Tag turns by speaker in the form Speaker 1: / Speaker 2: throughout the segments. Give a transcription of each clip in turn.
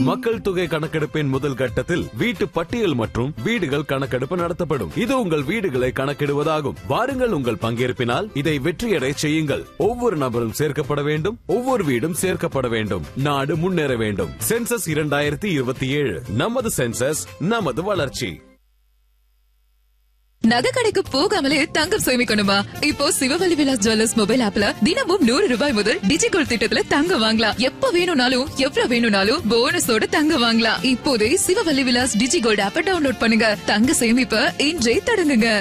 Speaker 1: மக்கள் தொகை கணக்கெடுப்பின் முதல் கட்டத்தில் வீட்டு பட்டியல் மற்றும் வீடுகள் கணக்கெடுப்பு நடத்தப்படும் இது உங்கள் வீடுகளை கணக்கிடுவதாகும் வாருங்கள் உங்கள் பங்கேற்பினால் இதை வெற்றியடை செய்யுங்கள் ஒவ்வொரு நபரும் சேர்க்கப்பட வேண்டும் ஒவ்வொரு வீடும் சேர்க்கப்பட வேண்டும் நாடு முன்னேற வேண்டும் சென்சஸ் இரண்டாயிரத்தி இருபத்தி ஏழு நமது சென்சஸ் நமது வளர்ச்சி
Speaker 2: நகை கடைக்கு போகாமலே தங்கம் சேமிக்கணுமா இப்போ சிவவழி விலாஸ் ஜுவல்லர்ஸ் மொபைல் ஆப்ல தினமும் நூறு ரூபாய் முதல் டிஜிகோல் திட்டத்துல தங்கம் வாங்கலாம் எப்ப வேணும்னாலும் எவ்வளவு வேணும்னாலும் போனஸோட தங்கம் வாங்கலாம் இப்போதே சிவவழி விலாஸ் டிஜிகோல்ட் ஆப்ப டவுன்லோட் பண்ணுங்க தங்க சேமிப்ப இன்றே தொடங்குங்க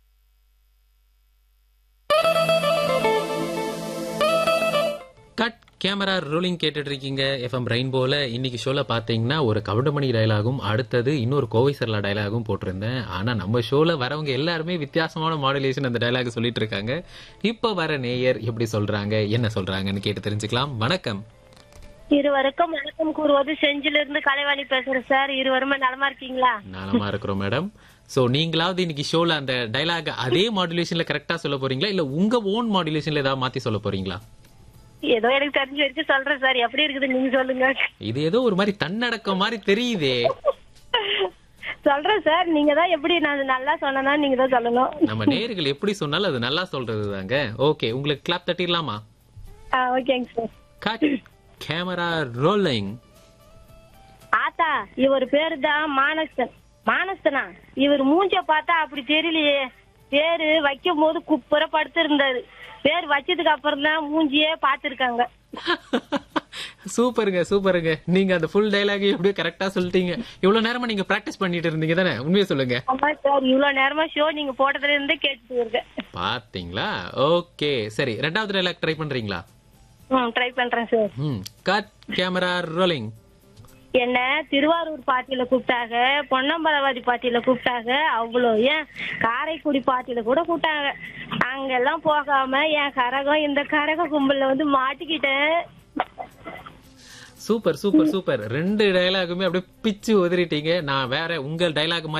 Speaker 3: கட் கேமரா ரோலிங் கேட்டுட்டு இருக்கீங்க எஃப்எம் ரெயின்போல இன்னைக்கு ஷோல பாத்தீங்கன்னா ஒரு கவுண்டமணி டயலாகும் அடுத்தது இன்னொரு கோவை சரலா டயலாகும் போட்டிருந்தேன் ஆனா நம்ம ஷோல வரவங்க எல்லாருமே வித்தியாசமான மாடுலேஷன் அந்த டயலாக் சொல்லிட்டு இருக்காங்க இப்ப வர நேயர் எப்படி சொல்றாங்க என்ன சொல்றாங்கன்னு கேட்டு தெரிஞ்சுக்கலாம் வணக்கம்
Speaker 4: இருவருக்கும் வணக்கம் கூறுவது செஞ்சிலிருந்து கலைவாணி பேசுறேன் சார் இருவருமே நலமா இருக்கீங்களா
Speaker 3: நலமா இருக்கிறோம் மேடம் சோ நீங்களாவது இன்னைக்கு ஷோல அந்த டயலாக் அதே மாடுலேஷன்ல கரெக்டா சொல்ல போறீங்களா இல்ல உங்க ஓன் மாடுலேஷன்ல ஏதாவது மாத்தி சொல்ல போறீங்களா
Speaker 4: ஏதோ எனக்கு தெரிஞ்ச வரைக்கும் சொல்றேன் சார் எப்படி இருக்குது நீங்க சொல்லுங்க
Speaker 3: இது ஏதோ ஒரு மாதிரி தன்னடக்கம் மாதிரி தெரியுதே
Speaker 4: சொல்றேன் சார் நீங்க தான் எப்படி நான் நல்லா சொன்னா நீங்க தான் சொல்லணும்
Speaker 3: நம்ம நேர்கள் எப்படி சொன்னாலும் அது நல்லா சொல்றது தாங்க ஓகே உங்களுக்கு கிளாப் தட்டிடலாமா
Speaker 4: ஆ, ஓகேங்க சார்
Speaker 3: கட் கேமரா ரோலிங்
Speaker 4: ஆத்தா இவர் பேரு தான் மானஸ்தன் மானஸ்தனா இவர் மூஞ்ச பார்த்தா அப்படி தெரியலையே பேரு வைக்கும் போது குப்புற படுத்து இருந்தாரு பேர் வச்சதுக்கு அப்புறம் தான் மூஞ்சியே பாத்துருக்காங்க
Speaker 3: சூப்பருங்க சூப்பருங்க நீங்க அந்த ஃபுல் டயலாக் எப்படியோ கரெக்டா சொல்லிட்டீங்க இவ்வளவு நேரமா நீங்க பிராக்டிஸ் பண்ணிட்டு இருந்தீங்க தானே உண்மையை சொல்லுங்க
Speaker 4: ஆமா சார் இவ்வளவு நேரமா ஷோ நீங்க போட்டதுல இருந்தே கேட்டுட்டு இருக்கேன்
Speaker 3: பாத்தீங்களா ஓகே சரி ரெண்டாவது டயலாக் ட்ரை பண்றீங்களா
Speaker 4: ம் ட்ரை பண்றேன் சார்
Speaker 3: ம் கட் கேமரா ரோலிங்
Speaker 4: என்ன திருவாரூர் பாட்டியில கூப்பிட்டாங்க பொன்னம்பலவாதி பாட்டியில கூப்பிட்டாங்க அவ்வளோ ஏன் காரைக்குடி பாட்டியில கூட கூப்பிட்டாங்க அங்கெல்லாம் போகாம என் கரகம் இந்த கரக கும்பல்ல வந்து மாட்டிக்கிட்டேன்
Speaker 3: சூப்பர் சூப்பர் சூப்பர் ரெண்டு டயலாகுமே அப்படியே பிச்சு உதறிட்டீங்க நான் வேற உங்க டயலாக்